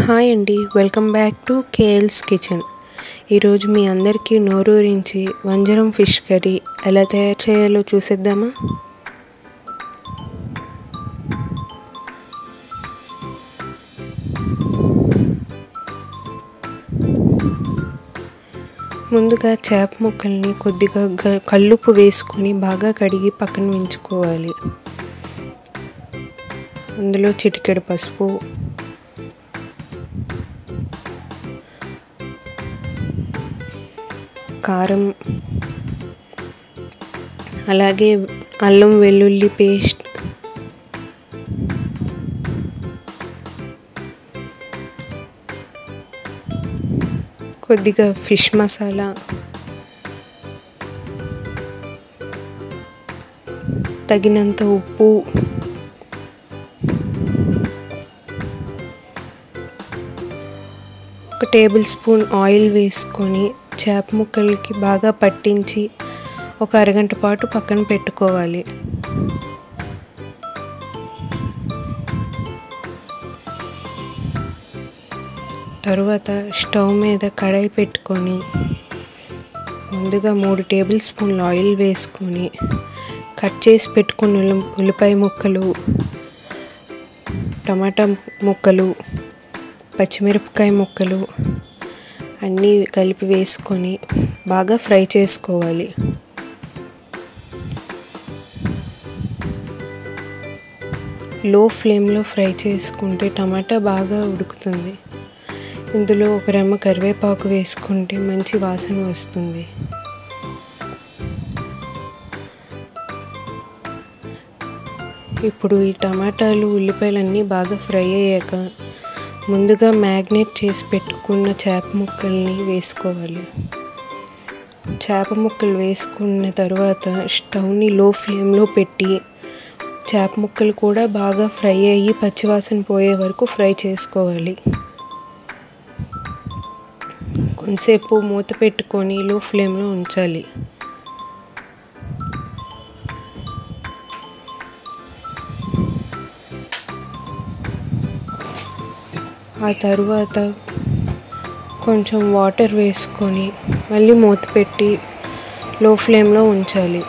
hi అండి welcome back to KL's kitchen ఈరోజు మీ అందరికీ నోరూరించి వంజరం ఫిష్ కర్రీ ఎలా తయారు చేయాలో చూసేద్దామా ముందుగా చేప ముక్కల్ని కొద్దిగా గ- కల్లుప్పు వేసుకొని బాగా కడిగి పక్కన ఉంచుకోవాలి అందులో చిటికెడు పసుపు కారం అలాగే అల్లం వెల్లుల్లి పేస్ట్ కొద్దిగా ఫిష్ మసాలా తగినంత ఉప్పు ఒక టేబుల్ స్పూన్ ఆయిల్ వేసుకొని చేప ముక్కలకి బాగా పట్టించి ఒక అరగంట పాటు పక్కన పెట్టుకోవాలి తరువాత స్టవ్ మీద కడాయి పెట్టుకొని ముందుగా మూడు టేబుల్ స్పూన్ల ఆయిల్ వేసుకొని కట్ చేసి పెట్టుకున్న ఉల్లి- ఉల్లిపాయ ముక్కలు టమాటా ముక్కలు పచ్చిమిరపకాయ ముక్కలు అన్నీ కలిపి వేసుకొని బాగా ఫ్రై చేసుకోవాలి లో ఫ్లేమ్లో ఫ్రై చేసుకుంటే టమాటా బాగా ఉడుకుతుంది ఇందులో ఒక రెమ్మ కరివేపాకు వేసుకుంటే మంచి వాసన వస్తుంది ఇప్పుడు ఈ టమాటాలు ఉల్లిపాయలు అన్నీ బాగా ఫ్రై అయ్యాక ముందుగా మ్యాగ్నేట్ చేసి పెట్టుకున్న చేప ముక్కల్ని వేసుకోవాలి చేప ముక్కలు వేసుకున్న తర్వాత స్టవ్ని లో ఫ్లేమ్లో పెట్టి చేప ముక్కలు కూడా బాగా ఫ్రై అయ్యి పచ్చివాసన పోయే వరకు ఫ్రై చేసుకోవాలి కొంతసేపు మూత పెట్టుకొని లో ఫ్లేమ్లో ఉంచాలి ఆ తరువాత కొంచెం వాటర్ వేసుకొని మళ్ళీ మూత పెట్టి లో ఫ్లేమ్లో ఉంచాలి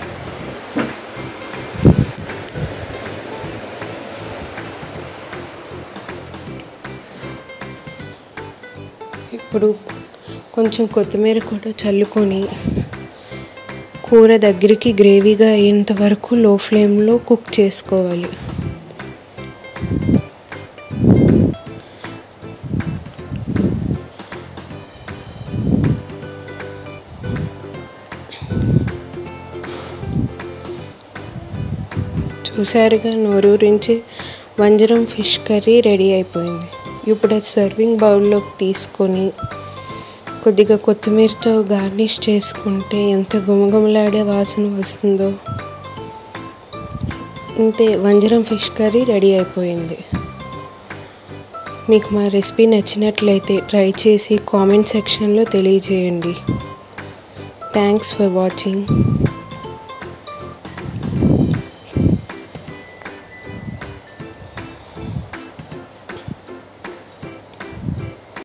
ఇప్పుడు కొంచెం కొత్తిమీర కూడా చల్లుకొని కూర దగ్గరికి గ్రేవీగా అయ్యేంత వరకు లో ఫ్లేమ్లో కుక్ చేసుకోవాలి చూసారుగా నోరూరించి వంజరం ఫిష్ కర్రీ రెడీ అయిపోయింది ఇప్పుడు అది సర్వింగ్ బౌల్లోకి తీసుకొని కొద్దిగా కొత్తిమీరతో గార్నిష్ చేసుకుంటే ఎంత గుమగుమలాడే వాసన వస్తుందో ఇంతే వంజరం ఫిష్ కర్రీ రెడీ అయిపోయింది మీకు మా రెసిపీ నచ్చినట్లయితే ట్రై చేసి కామెంట్ సెక్షన్లో తెలియజేయండి థ్యాంక్స్ ఫర్ వాచింగ్